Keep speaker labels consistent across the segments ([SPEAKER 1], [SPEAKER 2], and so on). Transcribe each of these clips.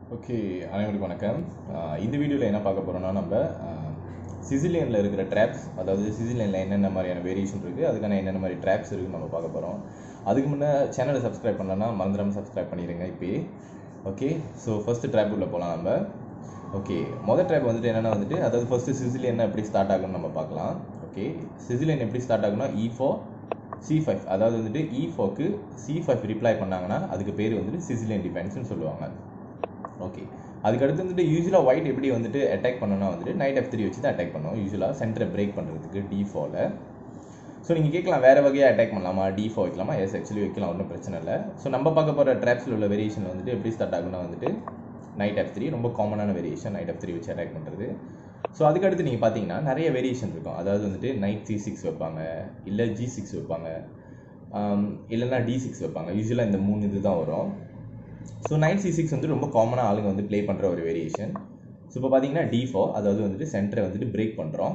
[SPEAKER 1] okay அனைவருக்கும் வணக்கம் ஆஹ் இந்த வீடியோவில் என்ன பார்க்க போகிறோம்னா நம்ம சிசிலியனில் இருக்கிற ட்ராப்ஸ் அதாவது சிசிலியனில் என்னென்ன மாதிரியான வேரியேஷன் இருக்குது அதுக்கான என்னென்ன மாதிரி ட்ராப்ஸ் இருக்குன்னு நம்ம பார்க்க போகிறோம் அதுக்கு முன்னே சேனலை சப்ஸ்கிரைப் பண்ணலன்னா மறந்துடாமல் சப்ஸ்கிரைப் பண்ணிடுங்க இப்போயே ஓகே ஸோ ஃபஸ்ட்டு ட்ராப் உள்ள போகலாம் நம்ம ஓகே மொதல் ட்ராப் வந்துட்டு என்னென்னா வந்துட்டு அதாவது ஃபஸ்ட்டு சிசிலியன் எப்படி ஸ்டார்ட் ஆகும்னு நம்ம பார்க்கலாம் ஓகே சிசிலியன் எப்படி ஸ்டார்ட் ஆகும்னா இ ஃபோர் சி ஃபைவ் அதாவது வந்துட்டு இ ஃபோக்கு சி ஃபைவ் ரிப்ளை பண்ணாங்கன்னா அதுக்கு பேர் வந்துட்டு சிசிலியன் டிஃபென்ஸ்னு சொல்லுவாங்க ஓகே அதுக்கடுத்து வந்துட்டு யூஸ்வலாக ஒயிட் எப்படி வந்துட்டு அட்டாக் பண்ணணும்னா வந்துட்டு நைட் எஃப் த்ரீ வச்சு தான் அட்டாக் பண்ணுவோம் யூஸ்வலாக சென்டரை பிரேக் பண்ணுறதுக்கு டி ஃபோவில் ஸோ நீங்கள் கேட்கலாம் வேறு வகையாக அட்டாக் பண்ணலாமா டி ஃபோ வைக்கலாமா எஸ் ஆக்சுவலி வைக்கலாம் ஒன்றும் பிரச்சனை இல்லை ஸோ நம்ம பார்க்க போகிற ட்ராப்ஸில் உள்ள வேரியேஷன் வந்துட்டு எப்படி ஸ்டார்ட் ஆகும்னா வந்துட்டு நைட் எஃப் த்ரீ ரொம்ப காமனான வேரியேஷன் நைட் எஃப் த்ரீ வச்சு அட்டாக் பண்ணுறது ஸோ அதுக்கடுத்து நீங்கள் பார்த்தீங்கன்னா நிறைய வேரியேஷன் இருக்கும் அதாவது வந்துட்டு நைட் சி சிக்ஸ் வைப்பாங்க இல்லை ஜி சிக்ஸ் வைப்பாங்க ஆம், இல்லைன்னா டி சிக்ஸ் வைப்பாங்க யூஸ்வலாக இந்த மூணு இது தான் வரும் ஸோ நைட் சி சிக்ஸ் வந்து ரொம்ப காமனாக ஆளுங்க வந்து ப்ளே பண்ணுற ஒரு வேரியேஷன் ஸோ இப்போ பார்த்தீங்கன்னா டி ஃபோர் அதாவது வந்துட்டு சென்டரை வந்துட்டு பிரேக் பண்ணுறோம்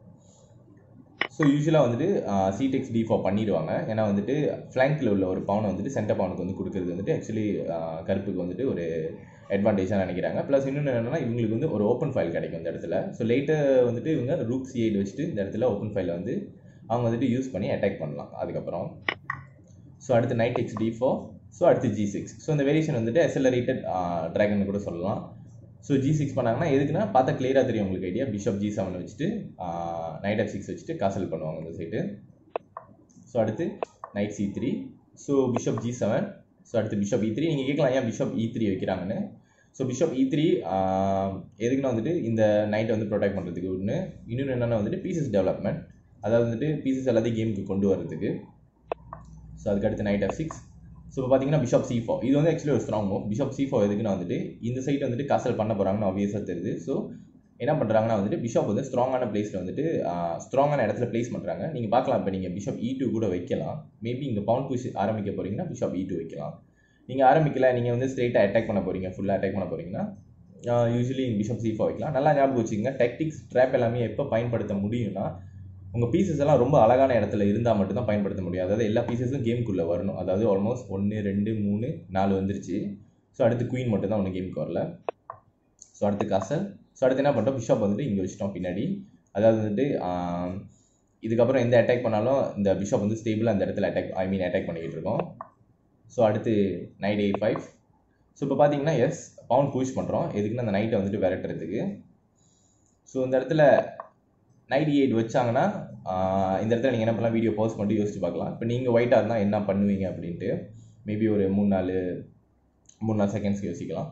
[SPEAKER 1] ஸோ யூஸ்வலாக வந்துட்டு சிடெக்ஸ் டி ஃபோர் பண்ணிடுவாங்க ஏன்னா வந்துட்டு ஃப்ளாங்கில் உள்ள ஒரு பவுனை வந்துட்டு சென்டர் பவுனுக்கு வந்து கொடுக்குறது வந்துட்டு ஆக்சுவலி கருப்புக்கு வந்துட்டு ஒரு அட்வான்டேஜாக நினைக்கிறாங்க ப்ளஸ் இன்னொன்று என்னென்னா இவங்களுக்கு வந்து ஒரு ஓப்பன் ஃபைல் கிடைக்கும் இந்த இடத்துல ஸோ லேட்டாக வந்துட்டு இவங்க ரூக் சி எயிட் வச்சுட்டு இந்த இடத்துல ஓப்பன் ஃபைலை வந்து அவங்க வந்துட்டு யூஸ் பண்ணி அட்டாக் பண்ணலாம் அதுக்கப்புறம் ஸோ அடுத்து knight X D four so அடுத்து ஜி சிக்ஸ் ஸோ இந்த வேரியேஷன் வந்துட்டு அக்சலரேட்டட் ட்ராகன் கூட சொல்லலாம் ஸோ ஜி சிக்ஸ் பண்ணாங்கன்னா எதுக்குன்னா பார்த்தா கிளியராக தெரியும் உங்களுக்கு ஐடியா பிஷப் ஜி செவன் வச்சுட்டு நைட் எஃப் சிக்ஸ் வச்சுட்டு காசல் பண்ணுவாங்க இந்த சைட்டு ஸோ அடுத்து knight C three so bishop G seven so அடுத்து பிஷப் இ த்ரீ நீங்கள் கேட்கலாம் ஏன் பிஷப் இ த்ரீ வைக்கிறாங்கன்னு ஸோ பிஷப் இ த்ரீ எதுக்குன்னா வந்துட்டு இந்த நைட்டை வந்து ப்ரொடெக்ட் பண்ணுறதுக்கு ஒன்று இன்னொன்று என்னென்னா வந்துட்டு பீசஸ் டெவலப்மெண்ட் அதாவது வந்துட்டு பீசஸ் எல்லாத்தையும் கேமுக்கு கொண்டு வர்றதுக்கு ஸோ அதுக்கடுத்து நைட் எஃப் சிக்ஸ் ஸோ இப்போ பார்த்தீங்கன்னா பிஷப் சி ஃபோர் இது வந்து ஆக்சுவலி ஒரு strong move bishop C four எதுக்குன்னா வந்துட்டு இந்த சைட் வந்துட்டு காசல் பண்ண போகிறாங்கன்னு ஆப்வியஸாக தெரியுது ஸோ என்ன பண்ணுறாங்கன்னா வந்துட்டு பிஷப் வந்து ஸ்ட்ராங்கான பிளேஸில் வந்துட்டு ஸ்ட்ராங்கான இடத்துல பிளேஸ் பண்ணுறாங்க நீங்கள் பார்க்கலாம் இப்போ நீங்கள் பிஷப் இ டூ கூட வைக்கலாம் மேபி இங்கே பவுண்ட் புஷ் ஆரம்பிக்க போகிறீங்கன்னா பிஷப் இ டூ வைக்கலாம் நீங்கள் ஆரம்பிக்கல நீங்கள் வந்து ஸ்ட்ரெயிட்டாக அட்டாக் பண்ண போகிறீங்க ஃபுல்லாக அட்டாக் பண்ண போகிறீங்கன்னா யூஸ்வலி பிஷப் சி ஃபோர் வைக்கலாம் நல்லா ஞாபகம் வச்சுக்கோங்க டெக்டிக்ஸ் ட்ராப் எல்லாமே எப்போ பயன்படுத்த முடியும்னா உங்கள் பீசஸ் எல்லாம் ரொம்ப அழகான இடத்துல இருந்தால் மட்டும்தான் பயன்படுத்த முடியும் அதாவது எல்லா பீசஸும் கேமுக்குள்ளே வரணும் அதாவது ஆல்மோஸ்ட் ஒன்று ரெண்டு மூணு நாலு வந்துருச்சு ஸோ அடுத்து குயின் மட்டும் தான் ஒன்று கேமுக்கு வரல ஸோ அடுத்து காசல் ஸோ அடுத்து என்ன பண்ணிட்டோம் பிஷப் வந்துட்டு இங்கே வச்சிட்டோம் பின்னாடி அதாவது வந்துட்டு ஆம், இதுக்கப்புறம் எந்த அட்டாக் பண்ணாலும் இந்த பிஷப் வந்து ஸ்டேபிளாக அந்த இடத்துல அட்டாக் ஐ மீன் அட்டாக் பண்ணிக்கிட்டு இருக்கோம் ஸோ அடுத்து நைட் எயிட் ஃபைவ் ஸோ இப்போ பார்த்தீங்கன்னா எஸ் பவுண்ட் புஷ் பண்ணுறோம் எதுக்குன்னா அந்த நைட்டை வந்துட்டு விரட்டுறதுக்கு ஸோ இந்த இடத்துல நைட் எயிட் வச்சாங்கன்னா ஆஹ் இந்த இடத்துல நீங்கள் என்ன பண்ணலாம் வீடியோ போஸ்ட் பண்ணிட்டு யோசிச்சு பார்க்கலாம் இப்போ நீங்கள் ஒயிட்டாக இருந்தால் என்ன பண்ணுவீங்க அப்படின்ட்டு மேபி ஒரு மூணு நாலு மூணு நாலு செகண்ட்ஸ்க்கு யோசிக்கலாம்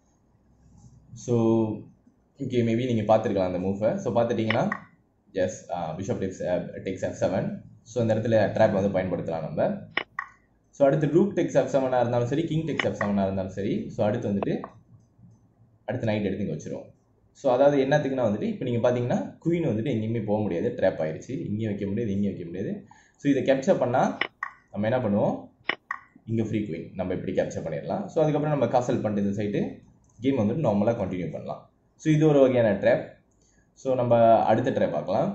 [SPEAKER 1] ஸோ ஓகே மேபி நீங்கள் பார்த்துருக்கலாம் அந்த மூவை ஸோ பார்த்துட்டிங்கன்னா yes bishop takes takes F seven so இந்த இடத்துல ட்ராப் வந்து பயன்படுத்தலாம் நம்ம ஸோ அடுத்து ரூக் டெக்ஸ் எஃப் செவனாக இருந்தாலும் சரி கிங் டெக்ஸ் எஃப் செவனாக இருந்தாலும் சரி ஸோ அடுத்து வந்துட்டு அடுத்து நைட் எடுத்து இங்கே வச்சிரும் ஸோ அதாவது என்னத்துக்குன்னா வந்துட்டு இப்போ நீங்கள் பார்த்தீங்கன்னா குயின் வந்துட்டு எங்கேயுமே போக முடியாது ட்ராப் ஆயிடுச்சு இங்கேயும் வைக்க முடியாது இங்கேயும் வைக்க முடியாது ஸோ இதை கேப்சர் பண்ணால் நம்ம என்ன பண்ணுவோம் இங்கே ஃப்ரீ குயின் நம்ம இப்படி கேப்சர் பண்ணிடலாம் ஸோ அதுக்கப்புறம் நம்ம காசல் பண்ணிட்டு இந்த சைட்டு கேம் வந்துட்டு நார்மலாக கண்டினியூ பண்ணலாம் ஸோ இது ஒரு வகையான ட்ராப் ஸோ நம்ம அடுத்த ட்ராப் பார்க்கலாம்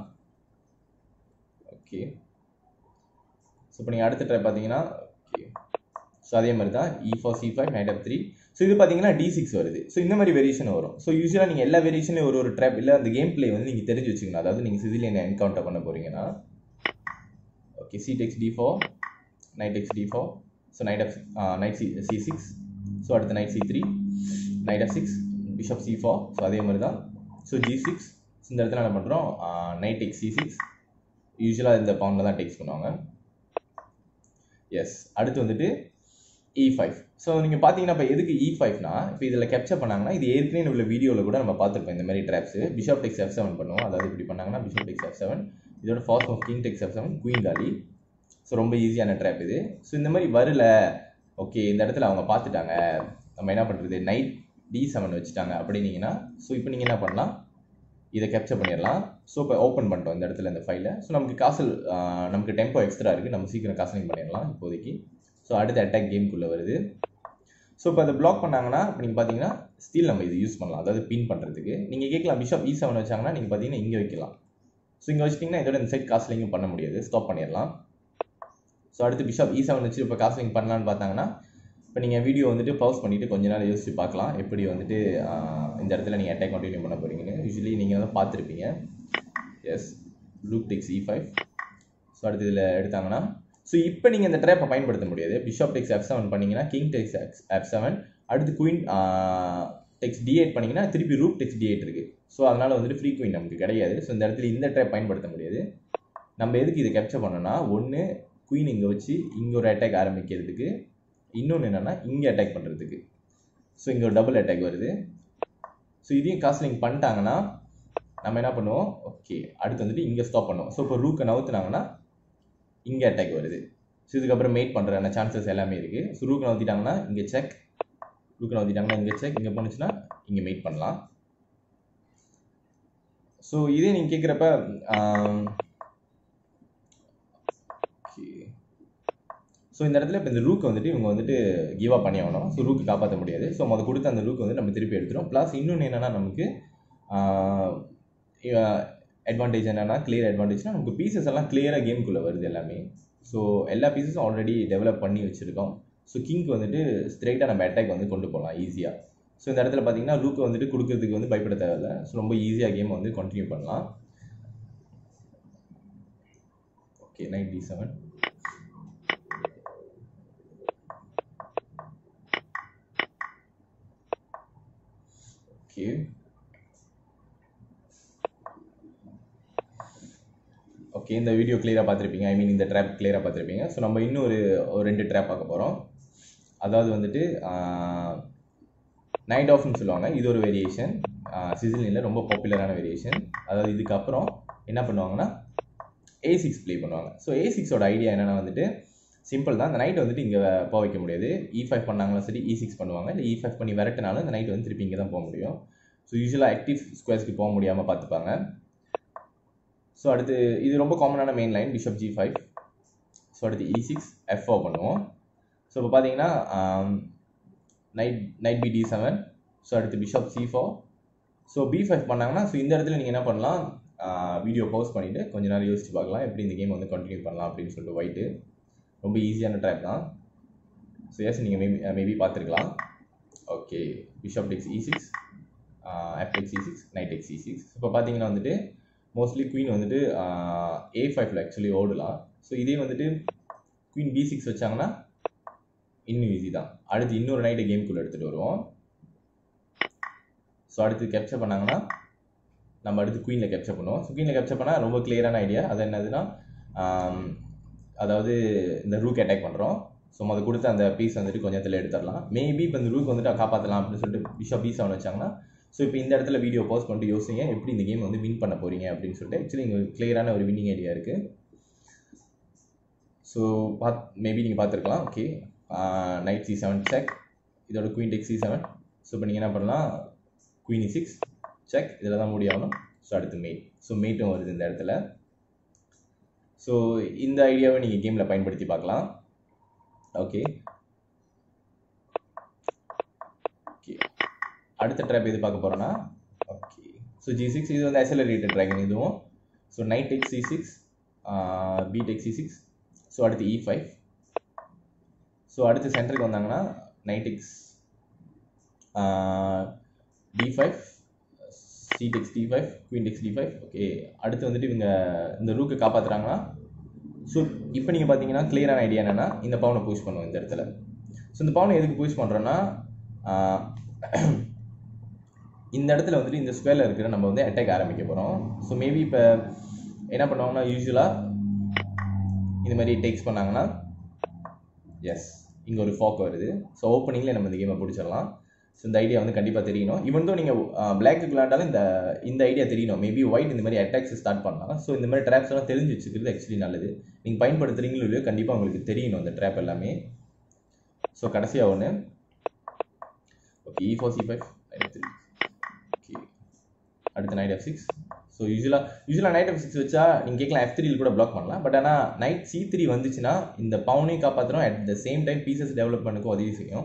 [SPEAKER 1] ஓகே ஸோ இப்போ நீங்கள் அடுத்த ட்ராப் பார்த்தீங்கன்னா ஓகே ஸோ அதே மாதிரி தான் E four C five knight F three so இது பார்த்தீங்கன்னா டி சிக்ஸ் வருது ஸோ இந்த மாதிரி வேரியேஷன் வரும் ஸோ யூஸ்வலாக நீங்கள் எல்லா வேரியேஷன்லையும் ஒரு ஒரு ட்ராப் இல்லை அந்த கேம் ப்ளே வந்து நீங்கள் தெரிஞ்சு வச்சுக்கணும் அதாவது நீங்கள் சிசிலியனை என்கவுண்டர் பண்ண போகிறீங்கன்னா okay C takes D four knight X D four so knight F knight C C six so அடுத்து knight C three knight F six bishop C four so அதே மாதிரி தான் ஸோ ஜி சிக்ஸ் இந்த இடத்துல என்ன பண்ணுறோம் நைட் எக்ஸ் சி சிக்ஸ் யூஸ்வலாக இந்த பவுண்டில் தான் டெக்ஸ் பண்ணுவாங்க எஸ் அடுத்து வந்துட்டு இ ஃபைவ் ஸோ நீங்கள் பார்த்தீங்கன்னா இப்போ எதுக்கு இ ஃபைவ்னா இப்போ இதில் கேப்சர் பண்ணாங்கன்னா இது ஏற்கனவே உள்ள வீடியோவில் கூட நம்ம பார்த்துருப்போம் இந்த மாதிரி traps bishop takes F seven பண்ணுவோம் அதாவது இப்படி பண்ணாங்கன்னா பிஷப் டெக்ஸ் எஃப் செவன் இதோட fast off king takes F seven queen காலி ஸோ ரொம்ப ஈஸியான ட்ராப் இது ஸோ இந்த மாதிரி வரல ஓகே இந்த இடத்துல அவங்க பார்த்துட்டாங்க நம்ம என்ன பண்ணுறது நைட் டி செவன் வச்சுட்டாங்க அப்படின்னீங்கன்னா ஸோ இப்போ நீங்கள் என்ன பண்ணலாம் இதை கேப்சர் பண்ணிடலாம் ஸோ இப்போ ஓப்பன் பண்ணிட்டோம் இந்த இடத்துல இந்த ஃபைலை ஸோ நமக்கு காசல் ஆஹ், நமக்கு டெம்போ எக்ஸ்ட்ரா இருக்குது நம்ம சீக்கிரம் காசலிங் பண்ணிடலாம் இப்போதைக்கு ஸோ அடுத்த அட்டாக் கேம்குள்ளே வருது ஸோ இப்போ அதை பிளாக் பண்ணாங்கன்னா இப்போ நீங்கள் பார்த்தீங்கன்னா ஸ்டீல் நம்ம இது யூஸ் பண்ணலாம் அதாவது பின் பண்ணுறதுக்கு நீங்கள் கேட்கலாம் பிஷப் இ செவன் வச்சாங்கன்னா நீங்கள் பார்த்தீங்கன்னா இங்கே வைக்கலாம் ஸோ இங்கே வச்சிட்டிங்கன்னா இதோட இந்த சைட் காஸ்லிங்கும் பண்ண முடியாது ஸ்டாப் பண்ணிடலாம் ஸோ அடுத்து பிஷப் இ செவன் வச்சு இப்போ காஸ்லிங் பண்ணலான்னு பார்த்தாங்கன்னா இப்போ நீங்கள் வீடியோ வந்துட்டு பாஸ் பண்ணிவிட்டு கொஞ்ச நேரம் யோசிச்சு பார்க்கலாம் எப்படி வந்துட்டு ஆஹ், இந்த இடத்துல நீங்கள் அட்டாக் கண்டினியூ பண்ண போகிறீங்கன்னு யூஸ்வலி நீங்கள் வந்து பார்த்துருப்பீங்க எஸ் லூப் டெக்ஸ் இ ஃபைவ் ஸோ அடுத்து இதில் எடுத்தாங்கன்னா ஸோ இப்போ நீங்கள் இந்த ட்ராப்பை பயன்படுத்த முடியாது பிஷப் டெக்ஸ் எஃப் செவன் பண்ணீங்கன்னா king takes X F seven அடுத்து குயின் டெக்ஸ் டி எயிட் பண்ணீங்கன்னா திருப்பி ரூப் டெக்ஸ் டி எயிட் இருக்குது ஸோ அதனால் வந்துட்டு ஃப்ரீ குயின் நமக்கு கிடையாது ஸோ இந்த இடத்துல இந்த ட்ராப் பயன்படுத்த முடியாது நம்ம எதுக்கு இதை கேப்சர் பண்ணோம்னா ஒன்று குயின் இங்கே வச்சு இங்கே ஒரு அட்டாக் ஆரம்பிக்கிறதுக்கு இன்னொன்று என்னென்னா இங்கே அட்டாக் பண்ணுறதுக்கு ஸோ இங்கே ஒரு டபுள் அட்டாக் வருது ஸோ இதையும் காஸ்லிங் பண்ணிட்டாங்கன்னா நம்ம என்ன பண்ணுவோம் ஓகே அடுத்து வந்துட்டு இங்கே ஸ்டாப் பண்ணுவோம் ஸோ இப்போ ரூக்கை நவுத்துனாங்கன்னா இங்கே அட்டாக் வருது ஸோ இதுக்கப்புறம் மேட் பண்ணுற சான்சஸ் எல்லாமே இருக்குது ஸோ ரூக்கை நவுத்திட்டாங்கன்னா இங்கே செக் ரூக்கை நவுத்திட்டாங்கன்னா இங்கே செக் இங்கே போணுச்சுன்னா இங்கே மேட் பண்ணலாம் ஸோ இதே நீங்கள் கேட்குறப்ப ஸோ இந்த இடத்துல இப்போ இந்த ரூக்கு வந்துட்டு இவங்க வந்துட்டு கிவ் அப் பண்ணி ஆகணும் ஸோ ரூக்கு காப்பாற்ற முடியாது ஸோ முத கொடுத்த அந்த ரூக்கு வந்து நம்ம திருப்பி எடுத்துரும் ப்ளஸ் இன்னொன்று என்னென்னா நமக்கு அட்வான்டேஜ் என்னென்னா கிளியர் அட்வான்டேஜ்னா நமக்கு பீசஸ் எல்லாம் கிளியராக கேம்குள்ளே வருது எல்லாமே ஸோ எல்லா பீசஸும் ஆல்ரெடி டெவலப் பண்ணி வச்சுருக்கோம் ஸோ கிங்க்கு வந்துட்டு ஸ்ட்ரைட்டாக நம்ம அட்டாக் வந்து கொண்டு போகலாம் ஈஸியாக ஸோ இந்த இடத்துல பார்த்தீங்கன்னா ரூக்கு வந்துட்டு கொடுக்கறதுக்கு வந்து பயப்பட தேவையில்ல ஸோ ரொம்ப ஈஸியாக கேமை வந்து கண்டினியூ பண்ணலாம் okay nine D seven okay okay இந்த வீடியோ கிளியராக பார்த்துருப்பீங்க ஐ மீன் இந்த ட்ராப் கிளியராக பார்த்துருப்பீங்க ஸோ நம்ம இன்னும் ஒரு ஒரு ரெண்டு ட்ராப் பார்க்க போகிறோம் அதாவது வந்துட்டு நைட் ஆஃப்னு சொல்லுவாங்க இது ஒரு வேரியேஷன் சிசிலியில் ரொம்ப பாப்புலரான வேரியேஷன் அதாவது இதுக்கப்புறம் என்ன பண்ணுவாங்கன்னா ஏ சிக்ஸ் ப்ளே பண்ணுவாங்க ஸோ ஏ சிக்ஸோட ஐடியா என்னென்னா வந்துட்டு சிம்பிள் தான் அந்த நைட் வந்துட்டு இங்கே போக வைக்க முடியாது இ ஃபைவ் பண்ணாங்களும் சரி இ சிக்ஸ் பண்ணுவாங்க இல்லை இ ஃபைவ் பண்ணி விரட்டினாலும் இந்த நைட் வந்து திருப்பி இங்கே தான் போக முடியும் ஸோ யூஸ்வலாக ஆக்டிவ் ஸ்கொயர்ஸ்க்கு போக முடியாமல் பார்த்துப்பாங்க ஸோ அடுத்து இது ரொம்ப காமனான main line bishop G five so அடுத்து இ சிக்ஸ் எஃப் ஓ பண்ணுவோம் ஸோ இப்போ பார்த்தீங்கன்னா knight knight B D seven so அடுத்து bishop C four so B five பண்ணாங்கன்னா ஸோ இந்த இடத்துல நீங்கள் என்ன பண்ணலாம் வீடியோ பவுஸ் பண்ணிவிட்டு கொஞ்ச நேரம் யோசிச்சு பார்க்கலாம் எப்படி இந்த கேம் வந்து கண்டினியூ பண்ணலாம் அப்படின்னு சொல்லிட்டு ஒயிட்டு ரொம்ப ஈஸியான ட்ராக் தான் ஸோ எஸ் நீங்கள் மேபி மேபி பார்த்துருக்கலாம் okay bishop takes E six F X E six knight X E six இப்போ பார்த்தீங்கன்னா வந்துட்டு மோஸ்ட்லி குயின் வந்துட்டு ஏ ஃபைவ்ல ஆக்சுவலி ஓடலாம் ஸோ இதே வந்துட்டு குயின் பி சிக்ஸ் வச்சாங்கன்னா இன்னும் ஈஸி தான் அடுத்து இன்னொரு நைட்டு கேம்குள்ளே எடுத்துகிட்டு வருவோம் ஸோ அடுத்து கேப்சர் பண்ணாங்கன்னா நம்ம அடுத்து குயினில் கேப்சர் பண்ணுவோம் ஸோ குயினில் கேப்சர் பண்ணால் ரொம்ப கிளியரான ஐடியா அது என்னதுன்னா ஆம், அதாவது இந்த ரூக் அட்டாக் பண்ணுறோம் ஸோ அதை கொடுத்து அந்த பீஸ் வந்துட்டு கொஞ்சத்தில் எடுத்துடலாம் மேபி இப்போ இந்த ரூக் வந்துட்டு காப்பாற்றலாம் அப்படின்னு சொல்லிட்டு பிஷப் பீஸ் அவன் வச்சாங்கன்னா ஸோ இப்போ இந்த இடத்துல வீடியோ போஸ்ட் பண்ணிட்டு யோசிங்க எப்படி இந்த கேம் வந்து வின் பண்ண போறீங்க அப்படின்னு சொல்லிட்டு ஆக்சுவலி இங்கே கிளியரான ஒரு வின்னிங் ஐடியா இருக்குது ஸோ பாத் மேபி நீங்கள் பார்த்துருக்கலாம் okay knight C seven check இதோட queen takes C seven so இப்போ நீங்கள் என்ன பண்ணலாம் குயின் சிக்ஸ் செக் இதில் தான் முடியாகணும் ஸோ அடுத்து மேட் ஸோ மேட்டும் வருது இந்த இடத்துல ஸோ இந்த ஐடியாவை நீங்கள் கேமில் பயன்படுத்தி பார்க்கலாம் ஓகே ஓகே அடுத்த ட்ராப் எது பார்க்க போகிறோன்னா ஓகே ஸோ ஜி சிக்ஸ் இது வந்து அசலரேட்டட் ட்ராகன் இதுவும் so knight X C six B takes C six so அடுத்து இ ஃபைவ் ஸோ அடுத்து சென்டருக்கு வந்தாங்கன்னா knight X D five C takes D five queen takes D five okay அடுத்து வந்துட்டு இவங்க இந்த ரூக்கை காப்பாற்றுறாங்கன்னா ஸோ இப்போ நீங்கள் பார்த்தீங்கன்னா கிளியரான ஐடியா என்னென்னா இந்த பவுனை புஷ் பண்ணுவோம் இந்த இடத்துல ஸோ இந்த பவுனை எதுக்கு புஷ் பண்ணுறோன்னா இந்த இடத்துல வந்துட்டு இந்த ஸ்கொயரில் இருக்கிற நம்ம வந்து அட்டாக் ஆரம்பிக்க போகிறோம் ஸோ மேபி இப்போ என்ன பண்ணுவாங்கன்னா யூஸ்வலாக இந்த மாதிரி டேக்ஸ் பண்ணாங்கன்னா எஸ் இங்கே ஒரு ஃபாக் வருது ஸோ ஓப்பனிங்கில் நம்ம இந்த கேமை பிடிச்சிடலாம் ஸோ இந்த ஐடியா வந்து கண்டிப்பாக தெரியணும் இவன் தான் நீங்கள் பிளாக்கு விளாண்டாலும் இந்த இந்த ஐடியா தெரியணும் மேபி ஒயிட் இந்த மாதிரி அட்டாக்ஸ் ஸ்டார்ட் பண்ணலாம் ஸோ இந்த மாதிரி ட்ராப்ஸ் எல்லாம் தெரிஞ்சு வச்சுக்கிறது ஆக்சுவலி நல்லது நீங்கள் பயன்படுத்துறீங்களோ இல்லையோ கண்டிப்பாக உங்களுக்கு தெரியணும் அந்த ட்ராப் எல்லாமே ஸோ கடைசியாக ஒன்று okay E four C five three okay அடுத்து நைட் எஃப் சிக்ஸ் ஸோ யூஸ்வலாக யூஸ்வலாக நைட் எஃப் சிக்ஸ் வச்சா நீங்கள் கேட்கலாம் எஃப் த்ரீல கூட பிளாக் பண்ணலாம் பட் ஆனால் நைட் சி த்ரீ வந்துச்சுன்னா இந்த பவுனையும் காப்பாற்றுறோம் at the same time pieces develop பண்ணுக்கும் உதவி செய்யும்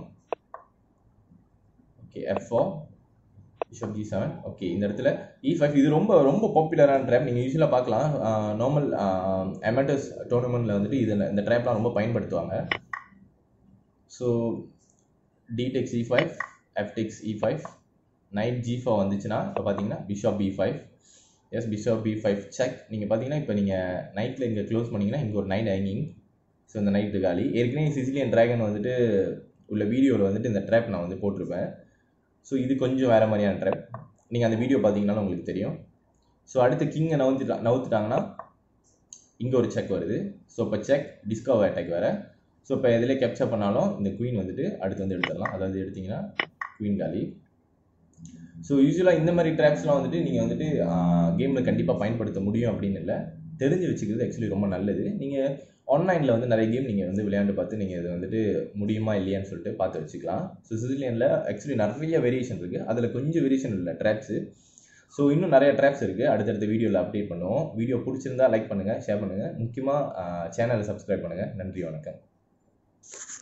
[SPEAKER 1] okay F four bishop G seven okay இந்த இடத்துல இ ஃபைவ் இது ரொம்ப ரொம்ப பாப்புலரான ட்ராப் நீங்கள் யூஸ்வலாக பார்க்கலாம் நார்மல் அமெட்டர்ஸ் டோர்னமெண்ட்டில் வந்துட்டு இதில் இந்த ட்ராப்லாம் ரொம்ப பயன்படுத்துவாங்க so D takes E five F takes E five knight G four வந்துச்சுன்னா இப்போ பார்த்தீங்கன்னா bishop B five yes bishop B five check நீங்கள் பார்த்தீங்கன்னா இப்போ நீங்கள் நைட்டில் இங்கே க்ளோஸ் பண்ணிங்கன்னா இங்கே ஒரு நைட் ஹேங்கிங் ஸோ இந்த நைட்டு காலி ஏற்கனவே சிசிலியன் ட்ராகன் வந்துட்டு உள்ள வீடியோவில் வந்துட்டு இந்த ட்ராப் நான் வந்து போட்டிருப்பேன் ஸோ இது கொஞ்சம் வேறு மாதிரியான ட்ராப் நீங்கள் அந்த வீடியோ பார்த்தீங்கன்னாலும் உங்களுக்கு தெரியும் ஸோ அடுத்து கிங்கை நவுத்துட்டா நவுத்துட்டாங்கன்னா இங்கே ஒரு செக் வருது ஸோ இப்போ செக் டிஸ்கவர் அட்டாக் வேறு ஸோ இப்போ எதில் கேப்சர் பண்ணாலும் இந்த குயின் வந்துட்டு அடுத்து வந்து எடுத்துடலாம் அதாவது எடுத்தீங்கன்னா குயின் காலி ஸோ யூஸ்வலாக இந்த மாதிரி ட்ராப்ஸ்லாம் வந்துட்டு நீங்கள் வந்துட்டு கேமில் கண்டிப்பாக பயன்படுத்த முடியும் அப்படின்னு இல்லை தெரிஞ்சு வச்சுக்கிறது ஆக்சுவலி ரொம்ப நல்லது நீங்கள் ஆன்லைனில் வந்து நிறைய கேம் நீங்கள் வந்து விளையாண்டு பார்த்து நீங்கள் இது வந்துட்டு முடியுமா இல்லையான்னு சொல்லிட்டு பார்த்து வச்சுக்கலாம் ஸோ சிசிலியனில் ஆக்சுவலி நிறைய வேரியேஷன் இருக்குது அதில் கொஞ்சம் வேரியேஷன் இல்லை ட்ராப்ஸு ஸோ இன்னும் நிறைய ட்ராப்ஸ் இருக்குது அடுத்தடுத்த வீடியோவில் அப்டேட் பண்ணுவோம் வீடியோ பிடிச்சிருந்தா லைக் பண்ணுங்கள் ஷேர் பண்ணுங்கள் முக்கியமாக சேனலை சப்ஸ்கிரைப் பண்ணுங்கள் நன்றி வணக்கம்